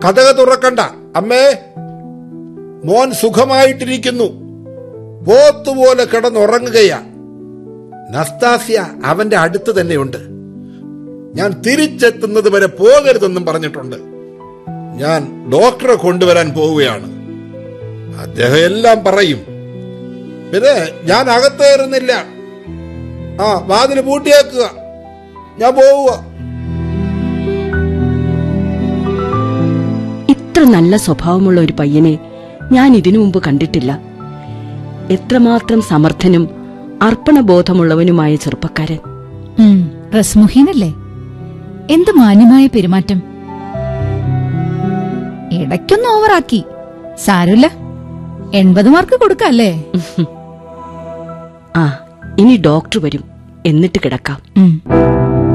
കഥക തുറക്കണ്ട അമ്മേ മോൻ സുഖമായിട്ടിരിക്കുന്നു പോത്തുപോലെ കിടന്നുറങ്ങുകയാ നസ്താസ്യ അവന്റെ അടുത്ത് തന്നെയുണ്ട് ഞാൻ തിരിച്ചെത്തുന്നത് വരെ പോകരുതെന്നും പറഞ്ഞിട്ടുണ്ട് ഞാൻ ഡോക്ടറെ കൊണ്ടുവരാൻ പോവുകയാണ് അദ്ദേഹം എല്ലാം പറയും പിന്നെ ഞാൻ അകത്ത് കയറുന്നില്ല ആ വാതില് പൂട്ടിയേക്കുക ഞാൻ പോവുക ഇത്ര നല്ല സ്വഭാവമുള്ള ഒരു പയ്യനെ ഞാൻ ഇതിനു മുമ്പ് കണ്ടിട്ടില്ല എത്രമാത്രം സമർത്ഥനും അർപ്പണബോധമുള്ളവനുമായ ചെറുപ്പക്കാരൻ ഉം, റസ്മുഹീനല്ലേ എന്ത് മാന്യമായ പെരുമാറ്റം ഇടയ്ക്കൊന്ന് ഓവറാക്കി സാരമില്ല എൺപത് മാർക്ക് കൊടുക്കല്ലേ ആ ഇനി ഡോക്ടർ വരും എന്നിട്ട് കിടക്കാം ഉം